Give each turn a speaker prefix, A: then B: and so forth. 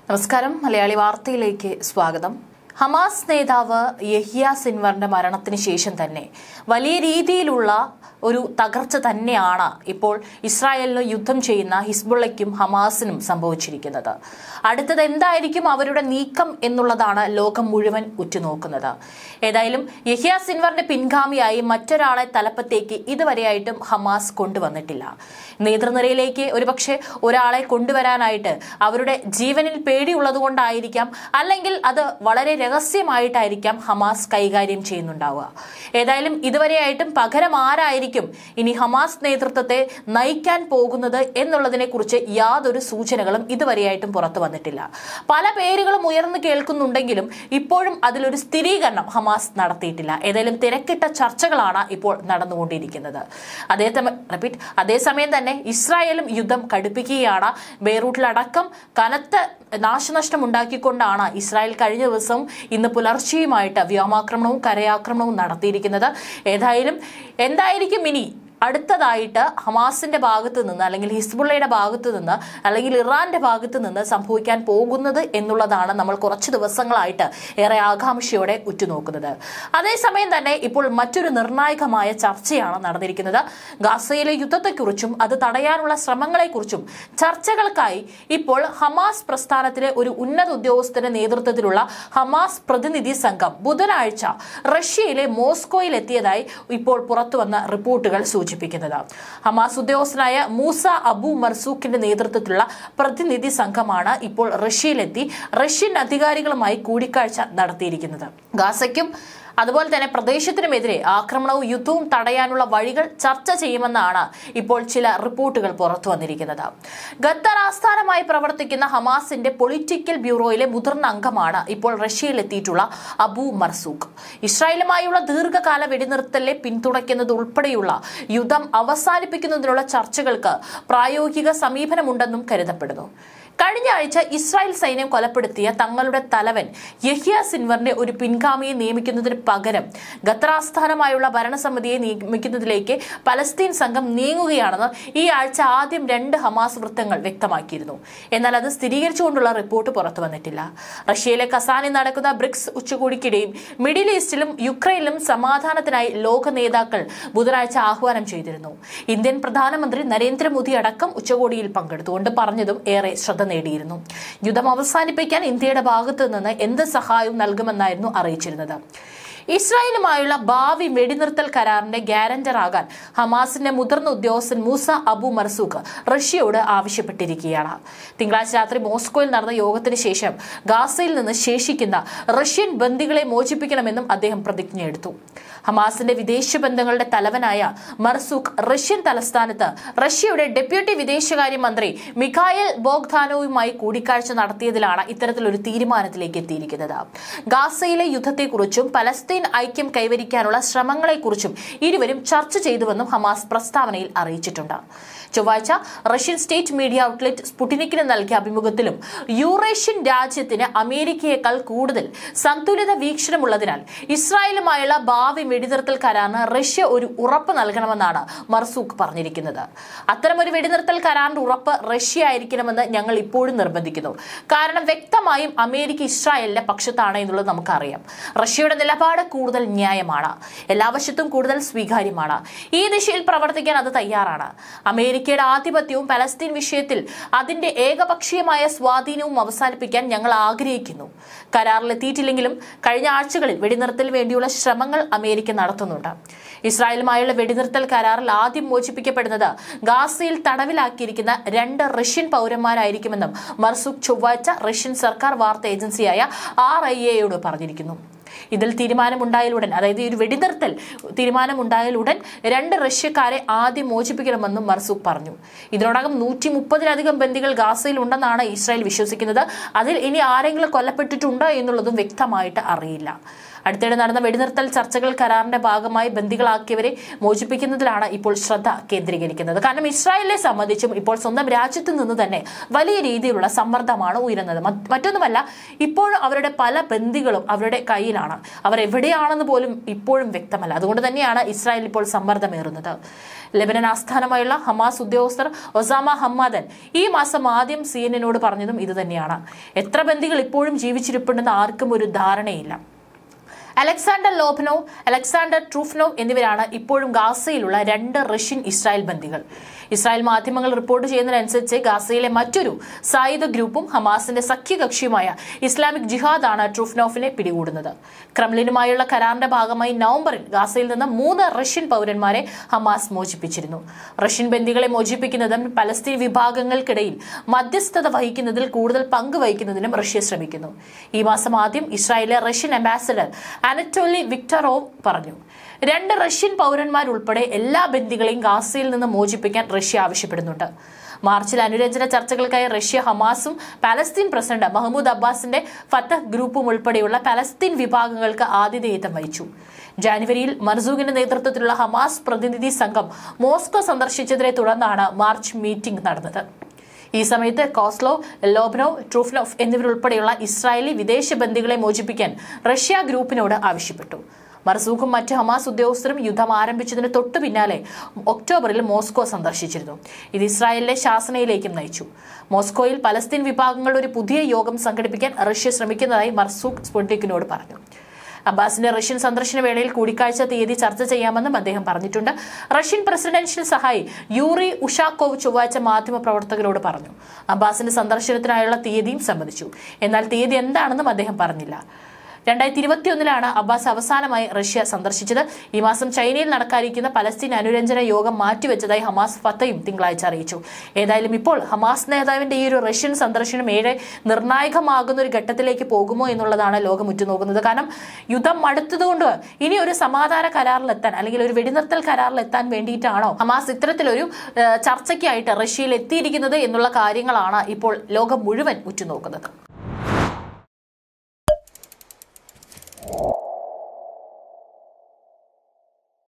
A: നമസ്കാരം മലയാളി വാർത്തയിലേക്ക് സ്വാഗതം ഹമാസ് നേതാവ് യഹിയ സിൻവറിന്റെ മരണത്തിന് ശേഷം തന്നെ വലിയ രീതിയിലുള്ള ഒരു തകർച്ച തന്നെയാണ് ഇപ്പോൾ ഇസ്രായേലിന് യുദ്ധം ചെയ്യുന്ന ഹിസ്ബുള്ളയ്ക്കും ഹമാസിനും സംഭവിച്ചിരിക്കുന്നത് അടുത്തത് എന്തായിരിക്കും അവരുടെ നീക്കം എന്നുള്ളതാണ് ലോകം മുഴുവൻ ഉറ്റുനോക്കുന്നത് ഏതായാലും യഹിയ സിൻവറിന്റെ പിൻഗാമിയായി മറ്റൊരാളെ തലപ്പത്തേക്ക് ഇതുവരെയായിട്ടും ഹമാസ് കൊണ്ടുവന്നിട്ടില്ല നേതൃനിരയിലേക്ക് ഒരുപക്ഷെ ഒരാളെ കൊണ്ടുവരാനായിട്ട് അവരുടെ ജീവനിൽ പേടിയുള്ളതുകൊണ്ടായിരിക്കാം അല്ലെങ്കിൽ അത് വളരെ രഹസ്യമായിട്ടായിരിക്കാം ഹമാസ് കൈകാര്യം ചെയ്യുന്നുണ്ടാവുക ഏതായാലും ഇതുവരെയായിട്ടും പകരം ആരായിരിക്കും ഇനി ഹമാസ് നേതൃത്വത്തെ നയിക്കാൻ പോകുന്നത് എന്നുള്ളതിനെ കുറിച്ച് യാതൊരു സൂചനകളും ഇതുവരെയായിട്ടും പുറത്തു വന്നിട്ടില്ല പല പേരുകളും ഉയർന്നു കേൾക്കുന്നുണ്ടെങ്കിലും ഇപ്പോഴും അതിലൊരു സ്ഥിരീകരണം ഹമാസ് നടത്തിയിട്ടില്ല ഏതായാലും തിരക്കിട്ട ചർച്ചകളാണ് ഇപ്പോൾ നടന്നുകൊണ്ടിരിക്കുന്നത് അതേ റിപ്പീറ്റ് അതേസമയം തന്നെ ഇസ്രായേലും യുദ്ധം കടുപ്പിക്കുകയാണ് ബെയ്റൂട്ടിലടക്കം കനത്ത നാശനഷ്ടം ഉണ്ടാക്കിക്കൊണ്ടാണ് ഇസ്രായേൽ കഴിഞ്ഞ ദിവസം ഇന്ന് പുലർച്ചെയുമായിട്ട് വ്യോമാക്രമണവും കരയാക്രമണവും നടത്തിയിരിക്കുന്നത് ഏതായാലും എന്തായിരിക്കും ഇനി അടുത്തതായിട്ട് ഹമാസിന്റെ ഭാഗത്ത് നിന്ന് അല്ലെങ്കിൽ ഹിസ്ബുള്ളയുടെ ഭാഗത്ത് നിന്ന് അല്ലെങ്കിൽ ഇറാന്റെ ഭാഗത്ത് നിന്ന് സംഭവിക്കാൻ പോകുന്നത് എന്നുള്ളതാണ് നമ്മൾ കുറച്ച് ദിവസങ്ങളായിട്ട് ഏറെ ആകാംക്ഷയോടെ ഉറ്റുനോക്കുന്നത് അതേസമയം തന്നെ ഇപ്പോൾ മറ്റൊരു നിർണായകമായ ചർച്ചയാണ് നടന്നിരിക്കുന്നത് ഗാസയിലെ യുദ്ധത്തെക്കുറിച്ചും അത് തടയാനുള്ള ശ്രമങ്ങളെക്കുറിച്ചും ചർച്ചകൾക്കായി ഇപ്പോൾ ഹമാസ് പ്രസ്ഥാനത്തിലെ ഒരു ഉന്നത ഉദ്യോഗസ്ഥന്റെ നേതൃത്വത്തിലുള്ള ഹമാസ് പ്രതിനിധി സംഘം ബുധനാഴ്ച റഷ്യയിലെ മോസ്കോയിൽ എത്തിയതായി ഇപ്പോൾ പുറത്തുവന്ന റിപ്പോർട്ടുകൾ സൂചിപ്പിക്കുന്നത് ഹമാസ് ഉദ്യോഗസ്ഥനായ മൂസ അബു മർസൂഖിന്റെ നേതൃത്വത്തിലുള്ള പ്രതിനിധി സംഘമാണ് ഇപ്പോൾ റഷ്യയിലെത്തി റഷ്യൻ അധികാരികളുമായി കൂടിക്കാഴ്ച നടത്തിയിരിക്കുന്നത് ഗാസയ്ക്കും അതുപോലെ തന്നെ പ്രദേശത്തിനുമെതിരെ ആക്രമണവും യുദ്ധവും തടയാനുള്ള വഴികൾ ചർച്ച ചെയ്യുമെന്നാണ് ഇപ്പോൾ ചില റിപ്പോർട്ടുകൾ പുറത്തു വന്നിരിക്കുന്നത് ഖത്തർ ആസ്ഥാനമായി പ്രവർത്തിക്കുന്ന ഹമാസിന്റെ പൊളിറ്റിക്കൽ ബ്യൂറോയിലെ മുതിർന്ന അംഗമാണ് ഇപ്പോൾ റഷ്യയിലെത്തിയിട്ടുള്ള അബു മർസൂഖ് ഇസ്രായേലുമായുള്ള ദീർഘകാല വെടിനിർത്തലിനെ പിന്തുണയ്ക്കുന്നത് ഉൾപ്പെടെയുള്ള യുദ്ധം അവസാനിപ്പിക്കുന്നതിനുള്ള ചർച്ചകൾക്ക് പ്രായോഗിക സമീപനമുണ്ടെന്നും കരുതപ്പെടുന്നു കഴിഞ്ഞ ആഴ്ച ഇസ്രായേൽ സൈന്യം കൊലപ്പെടുത്തിയ തങ്ങളുടെ തലവൻ യഹിയ സിൻവറിന്റെ ഒരു പിൻഗാമിയെ നിയമിക്കുന്നതിന് പകരം ഖത്തർ ആസ്ഥാനമായുള്ള ഭരണസമിതിയെ നിയമിക്കുന്നതിലേക്ക് പലസ്തീൻ സംഘം നീങ്ങുകയാണെന്ന് ഈ ആഴ്ച ആദ്യം രണ്ട് ഹമാസ് വൃത്തങ്ങൾ വ്യക്തമാക്കിയിരുന്നു എന്നാൽ അത് സ്ഥിരീകരിച്ചുകൊണ്ടുള്ള റിപ്പോർട്ട് പുറത്തു വന്നിട്ടില്ല റഷ്യയിലെ കസാനിൽ നടക്കുന്ന ബ്രിക്സ് ഉച്ചകോടിക്കിടെയും മിഡിൽ ഈസ്റ്റിലും യുക്രൈനിലും സമാധാനത്തിനായി ലോക നേതാക്കൾ ബുധനാഴ്ച ആഹ്വാനം ചെയ്തിരുന്നു ഇന്ത്യൻ പ്രധാനമന്ത്രി നരേന്ദ്രമോദി അടക്കം ഉച്ചകോടിയിൽ പങ്കെടുത്തുകൊണ്ട് പറഞ്ഞതും ഏറെ ശ്രദ്ധ നേടിയിരുന്നു യുദ്ധം അവസാനിപ്പിക്കാൻ ഇന്ത്യയുടെ ഭാഗത്തു നിന്ന് എന്ത് സഹായവും നൽകുമെന്നായിരുന്നു അറിയിച്ചിരുന്നത് ഇസ്രായേലുമായുള്ള ഭാവി വെടിനിർത്തൽ കരാറിന്റെ ഗ്യാരണ്ടറാകാൻ ഹമാസിന്റെ മുതിർന്ന ഉദ്യോഗസ്ഥൻ മൂസ അബു മർസൂഖ് റഷ്യയോട് ആവശ്യപ്പെട്ടിരിക്കുകയാണ് തിങ്കളാഴ്ച രാത്രി മോസ്കോയിൽ നടന്ന യോഗത്തിന് ശേഷം ഗാസയിൽ നിന്ന് ശേഷിക്കുന്ന റഷ്യൻ ബന്ദികളെ മോചിപ്പിക്കണമെന്നും അദ്ദേഹം പ്രതിജ്ഞയെടുത്തു ഹമാസിന്റെ വിദേശ ബന്ധങ്ങളുടെ തലവനായ മർസൂഖ് റഷ്യൻ തലസ്ഥാനത്ത് റഷ്യയുടെ ഡെപ്യൂട്ടി വിദേശകാര്യമന്ത്രി മിഖായൽ ബോഗ്ദാനോവുമായി കൂടിക്കാഴ്ച നടത്തിയതിലാണ് ഇത്തരത്തിലൊരു തീരുമാനത്തിലേക്ക് എത്തിയിരിക്കുന്നത് ഗാസയിലെ യുദ്ധത്തെക്കുറിച്ചും പലസ്തീൻ ഐക്യം കൈവരിക്കാനുള്ള ശ്രമങ്ങളെക്കുറിച്ചും ഇരുവരും ചർച്ച ചെയ്തുവെന്നും ഹമാസ് പ്രസ്താവനയിൽ അറിയിച്ചിട്ടുണ്ട് ചൊവ്വാഴ്ച റഷ്യൻ സ്റ്റേറ്റ് മീഡിയ ഔട്ട്ലെറ്റ് സ്പുട്ടിനിക്കിന് നൽകിയ അഭിമുഖത്തിലും യൂറേഷ്യൻ രാജ്യത്തിന് അമേരിക്കയേക്കാൾ കൂടുതൽ സന്തുലിത വീക്ഷണമുള്ളതിനാൽ ഇസ്രായേലുമായുള്ള ഭാവി വെടിനിർത്തൽ കരാറിന് റഷ്യ ഒരു ഉറപ്പ് നൽകണമെന്നാണ് മർസൂഖ് പറഞ്ഞിരിക്കുന്നത് അത്തരമൊരു വെടിനിർത്തൽ കരാറിന്റെ ഉറപ്പ് റഷ്യ ആയിരിക്കണമെന്ന് ഞങ്ങൾ ഇപ്പോഴും നിർബന്ധിക്കുന്നു കാരണം വ്യക്തമായും അമേരിക്ക ഇസ്രായേലിന്റെ പക്ഷത്താണ് എന്നുള്ളത് നമുക്കറിയാം റഷ്യയുടെ നിലപാട് കൂടുതൽ ന്യായമാണ് എല്ലാ വശത്തും കൂടുതൽ സ്വീകാര്യമാണ് ഈ ദിശയിൽ പ്രവർത്തിക്കാൻ അത് തയ്യാറാണ് അമേരിക്കയുടെ ആധിപത്യവും പലസ്തീൻ വിഷയത്തിൽ അതിന്റെ ഏകപക്ഷീയമായ സ്വാധീനവും അവസാനിപ്പിക്കാൻ ഞങ്ങൾ ആഗ്രഹിക്കുന്നു കരാറിലെത്തിയിട്ടില്ലെങ്കിലും കഴിഞ്ഞ ആഴ്ചകളിൽ വെടിനിർത്തൽ വേണ്ടിയുള്ള ശ്രമങ്ങൾ അമേരിക്ക നടത്തുന്നുണ്ട് ഇസ്രായേലുമായുള്ള വെടിനിർത്തൽ കരാറിൽ ആദ്യം മോചിപ്പിക്കപ്പെടുന്നത് ഗാസയിൽ തടവിലാക്കിയിരിക്കുന്ന രണ്ട് റഷ്യൻ പൗരന്മാരായിരിക്കുമെന്നും മർസുഖ് ചൊവ്വാഴ്ച റഷ്യൻ സർക്കാർ വാർത്താ ഏജൻസിയായ ആർ ഐ എയോട് പറഞ്ഞിരിക്കുന്നു ഇതിൽ തീരുമാനമുണ്ടായാലുടൻ അതായത് ഈ ഒരു വെടിനിർത്തൽ തീരുമാനമുണ്ടായാലുടൻ രണ്ട് റഷ്യക്കാരെ ആദ്യം മോചിപ്പിക്കണമെന്നും മർസൂഖ് പറഞ്ഞു ഇതിനോടകം നൂറ്റി മുപ്പതിലധികം ബന്ദികൾ ഗാസയിൽ ഉണ്ടെന്നാണ് ഇസ്രായേൽ വിശ്വസിക്കുന്നത് അതിൽ ഇനി ആരെങ്കിലും കൊല്ലപ്പെട്ടിട്ടുണ്ടോ എന്നുള്ളതും വ്യക്തമായിട്ട് അറിയില്ല അടുത്തിടെ നടന്ന വെടിനിർത്തൽ ചർച്ചകൾ കരാറിന്റെ ഭാഗമായി ബന്ദികളാക്കിയവരെ മോചിപ്പിക്കുന്നതിലാണ് ഇപ്പോൾ ശ്രദ്ധ കേന്ദ്രീകരിക്കുന്നത് കാരണം ഇസ്രായേലിനെ സംബന്ധിച്ചും ഇപ്പോൾ സ്വന്തം രാജ്യത്ത് നിന്ന് തന്നെ വലിയ രീതിയിലുള്ള സമ്മർദ്ദമാണ് ഉയരുന്നത് മറ്റ് മറ്റൊന്നുമല്ല ഇപ്പോഴും അവരുടെ പല ബന്ദികളും അവരുടെ കയ്യിലാണ് അവർ എവിടെയാണെന്ന് പോലും ഇപ്പോഴും വ്യക്തമല്ല അതുകൊണ്ട് തന്നെയാണ് ഇസ്രായേൽ ഇപ്പോൾ സമ്മർദ്ദമേറുന്നത് ലെബനൻ ആസ്ഥാനമായുള്ള ഹമാസ് ഉദ്യോഗസ്ഥർ ഒസാമ ഹമ്മാദൻ ഈ മാസം ആദ്യം സി എന്നോട് പറഞ്ഞതും ഇത് തന്നെയാണ് എത്ര ബന്ദികൾ ഇപ്പോഴും ജീവിച്ചിരിപ്പുണ്ടെന്ന് ആർക്കും ഒരു ധാരണയില്ല അലക്സാണ്ടർ ലോഭനോ അലക്സാണ്ടർ ട്രൂഫ്നോ എന്നിവരാണ് ഇപ്പോഴും ഗാസയിലുള്ള രണ്ട് റഷ്യൻ ഇസ്രായേൽ ബന്ദികൾ ഇസ്രായേൽ മാധ്യമങ്ങൾ റിപ്പോർട്ട് ചെയ്യുന്നതനുസരിച്ച് ഗാസയിലെ മറ്റൊരു സായുധ ഗ്രൂപ്പും ഹമാസിന്റെ സഖ്യകക്ഷിയുമായ ഇസ്ലാമിക് ജിഹാദാണ് ട്രൂഫ്നോഫിനെ പിടികൂടുന്നത് ക്രെംലിനുമായുള്ള കരാറിന്റെ ഭാഗമായി നവംബറിൽ ഗാസയിൽ നിന്ന് മൂന്ന് റഷ്യൻ പൗരന്മാരെ ഹമാസ് മോചിപ്പിച്ചിരുന്നു റഷ്യൻ ബന്ദികളെ മോചിപ്പിക്കുന്നതും പലസ്തീൻ വിഭാഗങ്ങൾക്കിടയിൽ മധ്യസ്ഥത വഹിക്കുന്നതിൽ കൂടുതൽ പങ്ക് വഹിക്കുന്നതിനും റഷ്യ ശ്രമിക്കുന്നു ഈ മാസം ആദ്യം ഇസ്രായേലിലെ റഷ്യൻ അംബാസഡർ അനറ്റോലി വിക്ടറോവ് പറഞ്ഞു രണ്ട് റഷ്യൻ പൗരന്മാരുൾപ്പെടെ എല്ലാ ബന്ദികളെയും ഗാസയിൽ നിന്ന് മോചിപ്പിക്കാൻ റഷ്യ ആവശ്യപ്പെടുന്നുണ്ട് മാർച്ചിൽ അനുരഞ്ജന ചർച്ചകൾക്കായി റഷ്യ ഹമാസും പാലസ്തീൻ പ്രസിഡന്റ് മഹമ്മൂദ് അബ്ബാസിന്റെ ഫത്തഹ് ഗ്രൂപ്പും ഉൾപ്പെടെയുള്ള പലസ്തീൻ വിഭാഗങ്ങൾക്ക് ആതിഥേയത്വം വഹിച്ചു ജാനുവരിയിൽ മർസൂഖിന്റെ നേതൃത്വത്തിലുള്ള ഹമാസ് പ്രതിനിധി സംഘം മോസ്കോ സന്ദർശിച്ചതിനെ തുടർന്നാണ് മാർച്ച് മീറ്റിംഗ് നടന്നത് ഈ സമയത്ത് കോസ്ലോ ലോബ്നോ ട്രൂഫ്നോഫ് എന്നിവരുൾപ്പെടെയുള്ള ഇസ്രായേലി വിദേശ ബന്ദികളെ മോചിപ്പിക്കാൻ റഷ്യ ഗ്രൂപ്പിനോട് ആവശ്യപ്പെട്ടു മർസൂഖും മറ്റ് ഹമാസ് ഉദ്യോഗസ്ഥരും യുദ്ധം ആരംഭിച്ചതിന് തൊട്ടു പിന്നാലെ ഒക്ടോബറിൽ മോസ്കോ സന്ദർശിച്ചിരുന്നു ഇത് ഇസ്രായേലിലെ ശാസനയിലേക്കും നയിച്ചു മോസ്കോയിൽ പലസ്തീൻ വിഭാഗങ്ങളുടെ ഒരു പുതിയ യോഗം സംഘടിപ്പിക്കാൻ റഷ്യ ശ്രമിക്കുന്നതായി മർസൂഖ് സ്പുട്നിക്കിനോട് പറഞ്ഞു അബ്ബാസിന്റെ റഷ്യൻ സന്ദർശന വേളയിൽ കൂടിക്കാഴ്ച തീയതി ചർച്ച ചെയ്യാമെന്നും അദ്ദേഹം പറഞ്ഞിട്ടുണ്ട് റഷ്യൻ പ്രസിഡൻഷ്യൽ സഹായി യൂറി ഉഷാക്കോവ് ചൊവ്വാഴ്ച മാധ്യമപ്രവർത്തകരോട് പറഞ്ഞു അബ്ബാസിന്റെ സന്ദർശനത്തിനായുള്ള തീയതിയും സമ്മതിച്ചു എന്നാൽ തീയതി എന്താണെന്നും അദ്ദേഹം പറഞ്ഞില്ല രണ്ടായിരത്തി ഇരുപത്തിയൊന്നിലാണ് അബ്ബാസ് അവസാനമായി റഷ്യ സന്ദർശിച്ചത് ഈ മാസം ചൈനയിൽ നടക്കാനിരിക്കുന്ന പലസ്തീൻ അനുരഞ്ജന യോഗം മാറ്റിവെച്ചതായി ഹമാസ് ഫത്തയും തിങ്കളാഴ്ച അറിയിച്ചു ഏതായാലും ഇപ്പോൾ ഹമാസ് നേതാവിന്റെ ഈ ഒരു റഷ്യൻ സന്ദർശനം ഏറെ നിർണായകമാകുന്ന ഒരു ഘട്ടത്തിലേക്ക് പോകുമോ എന്നുള്ളതാണ് ലോകം ഉറ്റുനോക്കുന്നത് കാരണം യുദ്ധം മടുത്തതുകൊണ്ട് ഇനി ഒരു സമാധാന കരാറിലെത്താൻ അല്ലെങ്കിൽ ഒരു വെടിനിർത്തൽ കരാറിലെത്താൻ വേണ്ടിയിട്ടാണോ ഹമാസ് ഇത്തരത്തിലൊരു ഏഹ്, ചർച്ചയ്ക്കായിട്ട് റഷ്യയിൽ എത്തിയിരിക്കുന്നത് എന്നുള്ള കാര്യങ്ങളാണ് ഇപ്പോൾ ലോകം മുഴുവൻ ഉറ്റുനോക്കുന്നത്